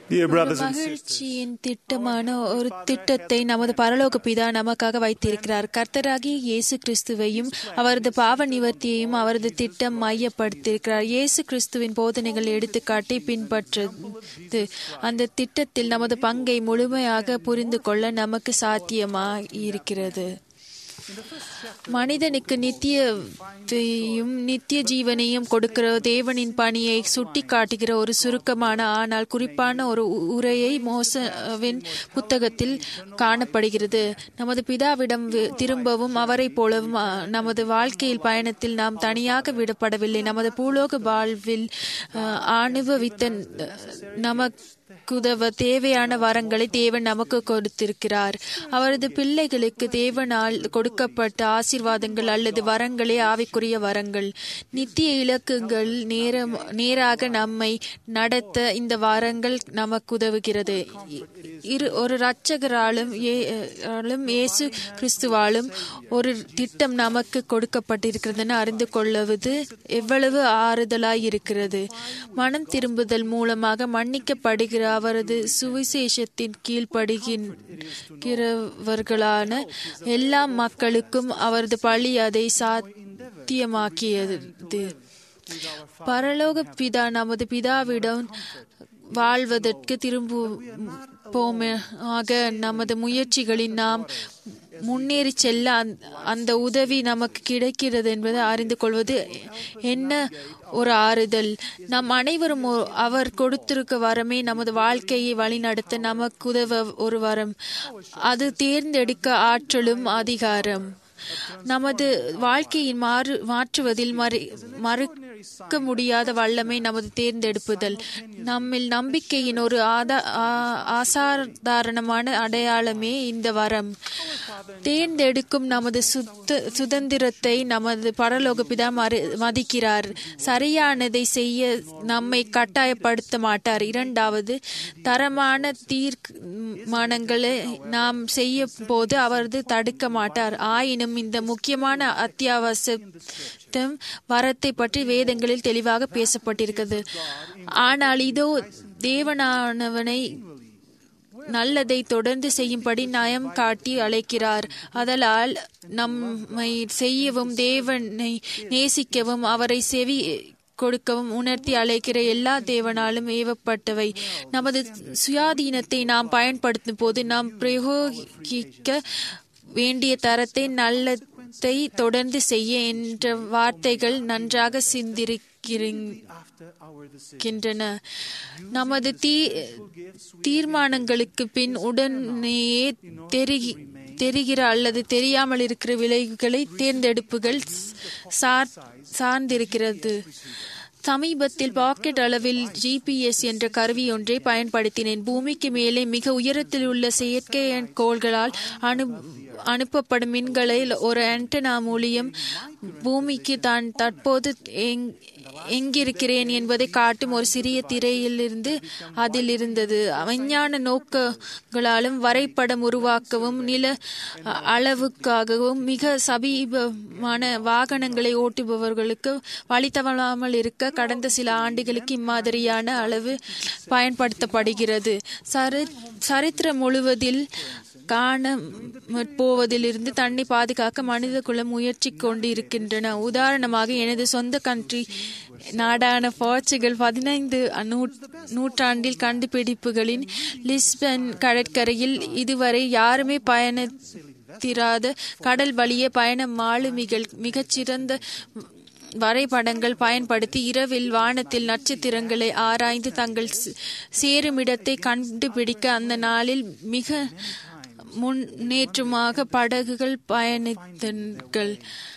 Dear ஒரு brothers and sisters, மகிழ்ச்சியின் திட்டமான ஒரு திட்டத்தை நமது பரலோக பிதா நமக்காக வைத்திருக்கிறார் கர்த்தராகிய இயேசு கிறிஸ்துவையும் அவரது பாவ நிவர்த்தியையும் அவரது திட்டம் மையப்படுத்தியிருக்கிறார் இயேசு கிறிஸ்துவின் போதனைகள் எடுத்துக்காட்டி பின்பற்றது அந்த திட்டத்தில் நமது பங்கை முழுமையாக புரிந்து கொள்ள நமக்கு சாத்தியமாக இருக்கிறது மனிதனுக்கு நித்தியத்தையும் நித்திய ஜீவனையும் கொடுக்கிற தேவனின் பணியை சுட்டி காட்டுகிற ஒரு சுருக்கமான ஆனால் குறிப்பான ஒரு உ- உரையை மோசவின் புத்தகத்தில் காணப்படுகிறது நமது பிதாவிடம் வி- திரும்பவும் அவரைப் போலவும் அ, நமது வாழ்க்கையில் பயணத்தில் நாம் தனியாக விடப்படவில்லை நமது பூலோக வாழ்வில் அ, அனுபவித்த நமக்குதவ தேவையான வரங்களை தேவன் நமக்கு கொடுத்திருக்கிறார் அவரது பிள்ளைகளுக்கு தேவனால் கொடுக்கப்பட்ட ஆசீர்வாதங்கள் அல்லது வரங்களே ஆவிக்குரிய வரங்கள் நித்திய இலக்குகள் நேரம் நேராக நம்மை நடத்த இந்த வரங்கள் நமக்கு உதவுகிறது இரு ஒரு இரட்சகராலும் ஏ- ஆலும் இயேசு கிறிஸ்துவாலும் ஒரு திட்டம் நமக்கு கொடுக்கப்பட்டிருக்கிறதுன்னு அறிந்து கொள்வது எவ்வளவு ஆறுதலாய் இருக்கிறது மனம் திரும்புதல் மூலமாக மன்னிக்கப்படுகிற அவரது சுவிசேஷத்தின் கீழ்ப்படுகிறவர்களான எல்லா மக்களுக்கும் அவரது பழி அதை சாத்தியமாக்கியது பரலோக பிதா நமது பிதாவிடம் வாழ்வதற்கு திரும்புவோமாக நமது முயற்சிகளில் நாம் முன்னேறி செல்ல அந்த- அந்த உதவி நமக்கு கிடைக்கிறது என்பதை அறிந்து கொள்வது என்ன ஒரு ஆறுதல் நம் அனைவரும் ஒ- அவர் கொடுத்திருக்க வரமே நமது வாழ்க்கையை வழிநடத்த நமக்கு உதவ ஒரு வரம் அது தேர்ந்தெடுக்க ஆற்றலும் அதிகாரம் நமது வாழ்க்கையின் மாறு மாற்றுவதில் மறு மறுக்க முடியாத வல்லமை நமது தேர்ந்தெடுப்புதல் நம்மில் நம்பிக்கையின் ஒரு ஆதா ஆ- அசாதாரணமான அடையாளமே இந்த வரம் தேர்ந்தெடுக்கும் நமது சுத்த சுதந்திரத்தை நமது பரலோக பிதா மறு மதிக்கிறார் சரியானதை செய்ய நம்மை கட்டாயப்படுத்த மாட்டார் இரண்டாவது தரமான தீர்மானங்களை நாம் செய்ய போது அவரது தடுக்க மாட்டார் ஆயினும் இந்த முக்கியமான அத்தியாவசிய வரத்தை பற்றி வேதங்களில் தெளிவாக பேசப்பட்டிருக்கிறது ஆனால் இதோ தேவனானவனை நல்லதை தொடர்ந்து செய்யும்படி நயம் காட்டி அழைக்கிறார் அதலால் நம்மை செய்யவும் தேவனை நேசிக்கவும் அவரை செவி கொடுக்கவும் உணர்த்தி அழைக்கிற எல்லா தேவனாலும் ஏவப்பட்டவை நமது சுயாதீனத்தை நாம் பயன்படுத்தும் போது நாம் பிரயோகிக்க வேண்டிய தரத்தை நல்லதை தொடர்ந்து செய்ய என்ற வார்த்தைகள் நன்றாக சிந்திருக்கின்றன நமது தீ தீர்மானங்களுக்கு பின் உடனேயே தெரி தெரிகிற அல்லது தெரியாமல் இருக்கிற விளைவுகளை தேர்ந்தெடுப்புகள் சார் சார்ந்திருக்கிறது சமீபத்தில் பாக்கெட் அளவில் ஜிபிஎஸ் என்ற கருவி ஒன்றை பயன்படுத்தினேன் பூமிக்கு மேலே மிக உயரத்தில் உள்ள செயற்கை கோள்களால் அனு அனுப்பப்படும் மின்களை ஒரு ஆண்டனா மூலியம் பூமிக்கு தான் தற்போது எங்- எங்கிருக்கிறேன் என்பதை காட்டும் ஒரு சிறிய திரையிலிருந்து அதில் இருந்தது விஞ்ஞான நோக்கங்களாலும் வரைபடம் உருவாக்கவும் நில அ- அளவுக்காகவும் மிக சமீபமான வாகனங்களை ஓட்டுபவர்களுக்கு வழி தவறாமல் இருக்க கடந்த சில ஆண்டுகளுக்கு இம்மாதிரியான அளவு பயன்படுத்தப்படுகிறது சரி சரித்திரம் முழுவதில் காண போவதிலிருந்து தன்னை பாதுகாக்க மனித குலம் முயற்சி கொண்டு இருக்கின்றன உதாரணமாக எனது சொந்த கண்ட்ரி நாடான போர்ச்சுகல் பதினைந்து நூற்றாண்டில் கண்டுபிடிப்புகளின் லிஸ்பன் கடற்கரையில் இதுவரை யாருமே பயணத்திராத கடல் வழியே பயண மாலுமிகள் மிகச்சிறந்த வரைபடங்கள் பயன்படுத்தி இரவில் வானத்தில் நட்சத்திரங்களை ஆராய்ந்து தங்கள் சே- சேருமிடத்தை கண்டுபிடிக்க அந்த நாளில் மிக முன்னேற்றமாக படகுகள் பயணித்தர்கள்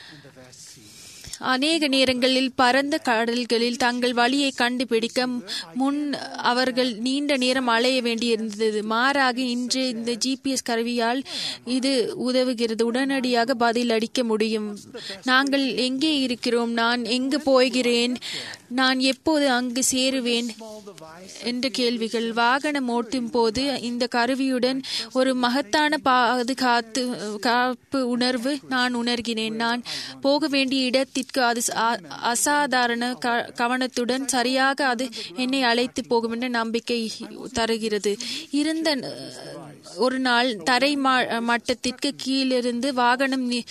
அநேக நேரங்களில் பரந்த கடல்களில் தங்கள் வழியை கண்டுபிடிக்க முன் அவர்கள் நீண்ட நேரம் அலைய வேண்டியிருந்தது மாறாக இன்று இந்த ஜிபிஎஸ் கருவியால் இது உதவுகிறது உடனடியாக பதில் அளிக்க முடியும் நாங்கள் எங்கே இருக்கிறோம் நான் எங்கு போகிறேன் நான் எப்போது அங்கு சேருவேன் small device என்ற கேள்விகள் வாகனம் ஓட்டும் போது இந்த கருவியுடன் ஒரு மகத்தான பாதுகாத்து காப்பு உணர்வு நான் உணர்கிறேன் நான் போக வேண்டிய இடத்திற்கு அது அ- அசாதாரண க- கவனத்துடன் சரியாக அது என்னை அழைத்து போகும் என்ற நம்பிக்கை தருகிறது இருந்த அஹ், ஒரு நாள் தரை மா- மட்டத்திற்கு கீழிருந்து வாகனம் நி-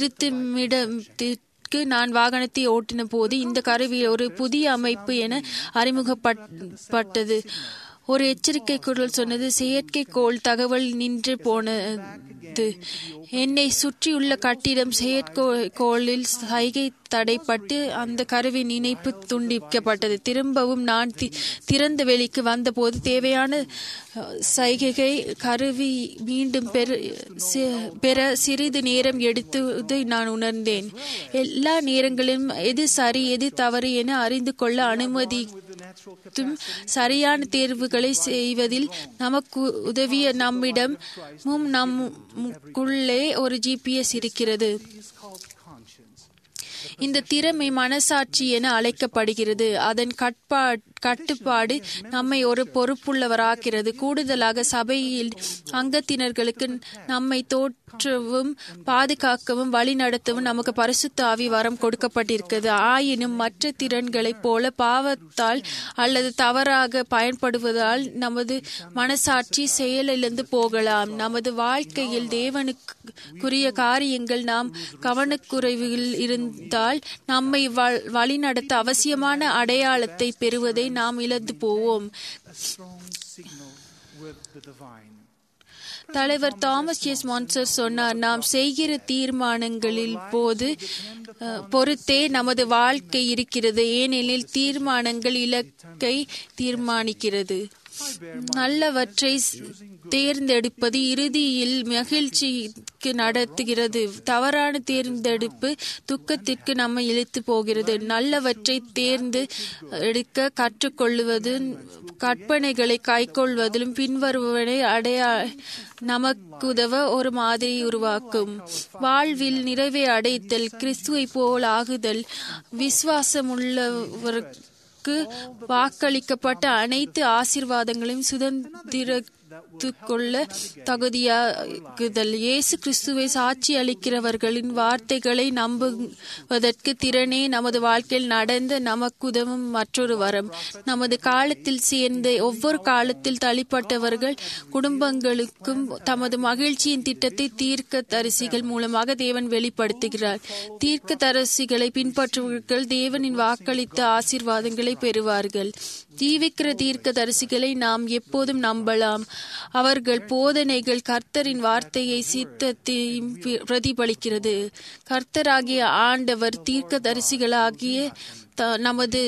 நிறுத்துமிடத்திற்கு நான் வாகனத்தை ஓட்டின போது இந்த கருவி ஒரு புதிய அமைப்பு என அறிமுகப்பட்டது ஒரு எச்சரிக்கை குரல் சொன்னது செயற்கைக்கோள் தகவல் நின்று போனது என்னை சுற்றியுள்ள கட்டிடம் செயற்கைக்கோளில் சைகை தடைப்பட்டு அந்த கருவின் இணைப்பு துண்டிக்கப்பட்டது திரும்பவும் நான் தி- திறந்த வெளிக்கு வந்தபோது தேவையான அஹ், சைகை கருவி மீண்டும் பெற சி- பெற சிறிது நேரம் எடுத்ததை நான் உணர்ந்தேன் எல்லா நேரங்களிலும் எது சரி எது தவறு என அறிந்து கொள்ள அனுமதி தும் சரியான தேர்வுகளை செய்வதில் நமக்கு உதவிய நம்மிடமும் நமக்குள்ளே ஒரு ஜிபிஎஸ் இருக்கிறது is called conscience. இந்த திறமை மனசாட்சி என அழைக்கப்படுகிறது அதன் கட்பா கட்டுப்பாடு நம்மை ஒரு பொறுப்புள்ளவராக்கிறது கூடுதலாக சபையில் அங்கத்தினர்களுக்கு நம்மை தோற்றவும் பாதுகாக்கவும் வழிநடத்தவும் நமக்கு பரிசுத்த ஆவி வரம் கொடுக்கப்பட்டிருக்கிறது ஆயினும் மற்ற திறன்களைப் போல பாவத்தால் அல்லது தவறாக பயன்படுவதால் நமது மனசாட்சி செயலிழந்து போகலாம் நமது வாழ்க்கையில் தேவனுக்குரிய காரியங்கள் நாம் கவனக்குறைவில் இருந்தால் நம்மை வ- வழிநடத்த அவசியமான அடையாளத்தை பெறுவதை நாம் இழந்து போவோம் A strong signal with the divine. தலைவர் தாமஸ் எஸ் மான்சர் சொன்னார் நாம் செய்கிற தீர்மானங்களில் போது அஹ், பொறுத்தே நமது வாழ்க்கை இருக்கிறது ஏனெனில் தீர்மானங்கள் இலக்கை தீர்மானிக்கிறது நல்லவற்றை தேர்ந்தெடுப்பது இறுதியில் மகிழ்ச்சிக்கு நடத்துகிறது தவறான தேர்ந்தெடுப்பு துக்கத்திற்கு நம்மை இழுத்து போகிறது நல்லவற்றை தேர்ந்து எடுக்க கற்றுக்கொள்வது கற்பனைகளை கைக்கொள்வதிலும் பின்வருவனை அடையா நமக்குதவ ஒரு மாதிரி உருவாக்கும் வாழ்வில் நிறைவை அடைத்தல் கிறிஸ்துவை போல் ஆகுதல் விசுவாசமுள்ளவருக்கு வாக்களிக்கப்பட்ட அனைத்து ஆசீர்வாதங்களையும் சுதந்திரத்துக்கொள்ள தகுதியாகுதல் இயேசு கிறிஸ்துவை சாட்சி அளிக்கிறவர்களின் வார்த்தைகளை நம்புவதற்கு திறனே நமது வாழ்க்கையில் நடந்த நமக்குதவும் மற்றொரு வரம் நமது காலத்தில் சேர்ந்த ஒவ்வொரு காலத்தில் தள்ளிப்பட்டவர்கள் குடும்பங்களுக்கும் தமது மகிழ்ச்சியின் திட்டத்தை தீர்க்க தரிசிகள் மூலமாக தேவன் வெளிப்படுத்துகிறார் தீர்க்க தரிசிகளை பின்பற்றுபவர்கள் தேவனின் வாக்களித்த ஆசீர்வாதங்களை பெறுவார்கள் ஜீவிக்கிற தீர்க்க தரிசிகளை நாம் எப்போதும் நம்பலாம் அவர்கள் போதனைகள் கர்த்தரின் வார்த்தையை சித்தத்தையும் பி- பிரதிபலிக்கிறது கர்த்தராகிய ஆண்டவர் தீர்க்க தரிசிகளாகிய த- நமது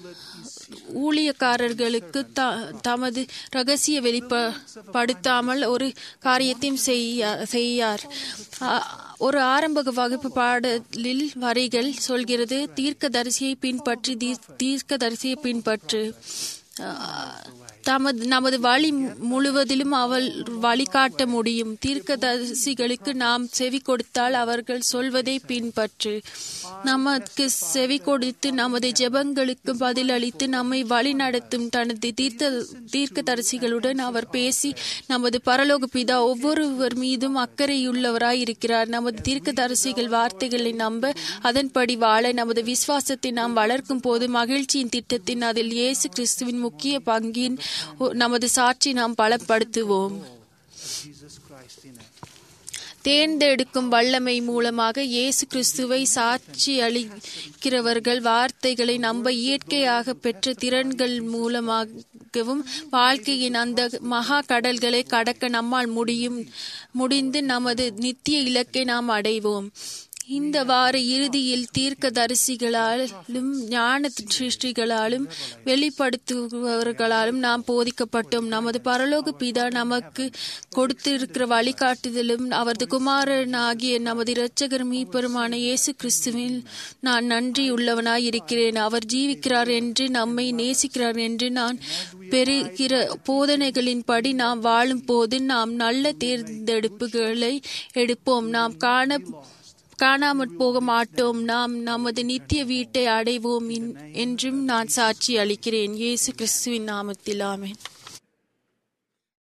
ஊழியக்காரர்களுக்கு த- தமது ரகசிய வெளிப்படுத்தாமல் ஒரு காரியத்தையும் செய்ய- செய்யார் அ- ஒரு ஆரம்ப வகுப்பு பாடலில் வரிகள் சொல்கிறது தீர்க்கதரிசியை பின்பற்றி தீர்- தீர்க்கதரிசியை பின்பற்று அஹ், தமது நமது வழி முழுவதிலும் அவள் வழிகாட்ட முடியும் தீர்க்கதரிசிகளுக்கு நாம் செவி கொடுத்தால் அவர்கள் சொல்வதை பின்பற்று நமக்கு செவி கொடுத்து நமது ஜெபங்களுக்கு பதிலளித்து நம்மை வழி நடத்தும் தனது தீர்த்த தீர்க்கதரிசிகளுடன் அவர் பேசி நமது பரலோக பிதா ஒவ்வொருவர் மீதும் அக்கறையுள்ளவராய் இருக்கிறார் நமது தீர்க்கதரிசிகள் வார்த்தைகளை நம்ப அதன்படி வாழ நமது விசுவாசத்தை நாம் வளர்க்கும் போது மகிழ்ச்சியின் திட்டத்தின் அதில் இயேசு கிறிஸ்துவின் முக்கிய பங்கின் ஒ- நமது சாட்சி நாம் பலப்படுத்துவோம் Jesus Christ in it. தேர்ந்தெடுக்கும் வல்லமை மூலமாக இயேசு கிறிஸ்துவை சாட்சி அளிக்கிறவர்கள் வார்த்தைகளை நம்ப இயற்கையாக பெற்ற திறன்கள் மூலமாகவும் வாழ்க்கையின் அந்த மகா கடல்களை கடக்க நம்மால் முடியும் முடிந்து நமது நித்திய இலக்கை நாம் அடைவோம் இந்த வார இறுதியில் தீர்க்க தரிசிகளாலும் ஞான சிருஷ்டிகளாலும் வெளிப்படுத்துபவர்களாலும் நாம் போதிக்கப்பட்டோம் நமது பரலோக பிதா நமக்கு கொடுத்திருக்கிற வழிகாட்டுதலும் அவரது குமாரனாகிய நமது இரட்சகர் மீப்பெருமான இயேசு கிறிஸ்துவில் நான் நன்றி உள்ளவனாய் இருக்கிறேன் அவர் ஜீவிக்கிறார் என்று நம்மை நேசிக்கிறார் என்று நான் பெறுகிற போதனைகளின்படி நாம் வாழும் போது நாம் நல்ல தேர்ந்தெடுப்புகளை எடுப்போம் நாம் காண காணாமற் போக மாட்டோம் நாம் நமது நித்திய வீட்டை அடைவோம் இன்- என்றும் நான் சாட்சி அளிக்கிறேன் இயேசு கிறிஸ்துவின் நாமத்தில் ஆமென்